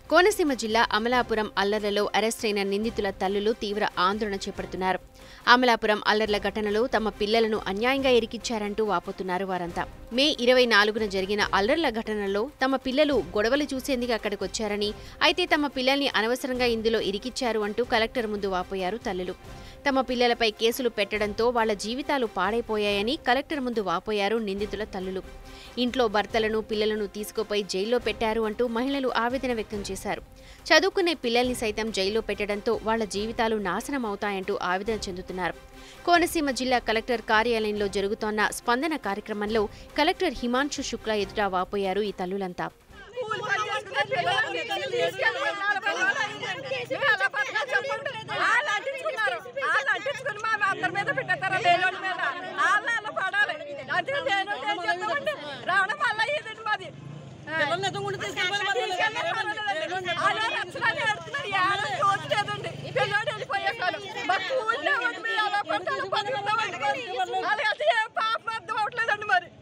కోనసీమ జిల్లా అమలాపురం అల్లర్లలో అరెస్టైన నిందితుల తల్లులు తీవ్ర ఆందోళన చేపడుతున్నారు అమలాపురం అల్లర్ల ఘటనలో తమ పిల్లలను అన్యాయంగా ఇరికిచ్చారంటూ వాపోతున్నారు వారంతా మే ఇరవై నాలుగున జరిగిన అల్లర్ల ఘటనలో తమ పిల్లలు గొడవలు చూసేందుకు అక్కడికి వచ్చారని అయితే తమ పిల్లల్ని అనవసరంగా ఇందులో ఇరికిచ్చారు అంటూ కలెక్టర్ ముందు వాపోయారు తల్లులు తమ పిల్లలపై కేసులు పెట్టడంతో వాళ్ల జీవితాలు పాడైపోయాయని కలెక్టర్ ముందు వాపోయారు నిందితుల తల్లులు ఇంట్లో భర్తలను పిల్లలను తీసుకుపోయి జైల్లో పెట్టారు అంటూ మహిళలు ఆవేదన వ్యక్తం చేశారు చదువుకునే పిల్లల్ని సైతం జైల్లో పెట్టడంతో వాళ్ల జీవితాలు నాశనం అవుతాయంటూ ఆవేదన చెందుతున్నారు కోనసీమ జిల్లా కలెక్టర్ కార్యాలయంలో జరుగుతోన్న స్పందన కార్యక్రమంలో కలెక్టర్ హిమాంశు శుక్లా ఎదుట వాపోయారు ఈ తల్లులంతా కూలి పని చేసుకునే పిల్లల్ని తీసుకెళ్ళి నలభై రోజులు అయిందండి. మేము ఎలా బతకాలి చెప్పండి. వాళ్ళు అంటించుకున్నారు. వాళ్ళు అంటించుకుని మా అందరి మీద పెట్టేస్తారా లేనోడి మీద వాళ్ళు అలా పడాలి అంటే నేను ఏం చేద్దామండి రావడం మళ్ళీ ఇదండి మాది తీసుకెళ్ళి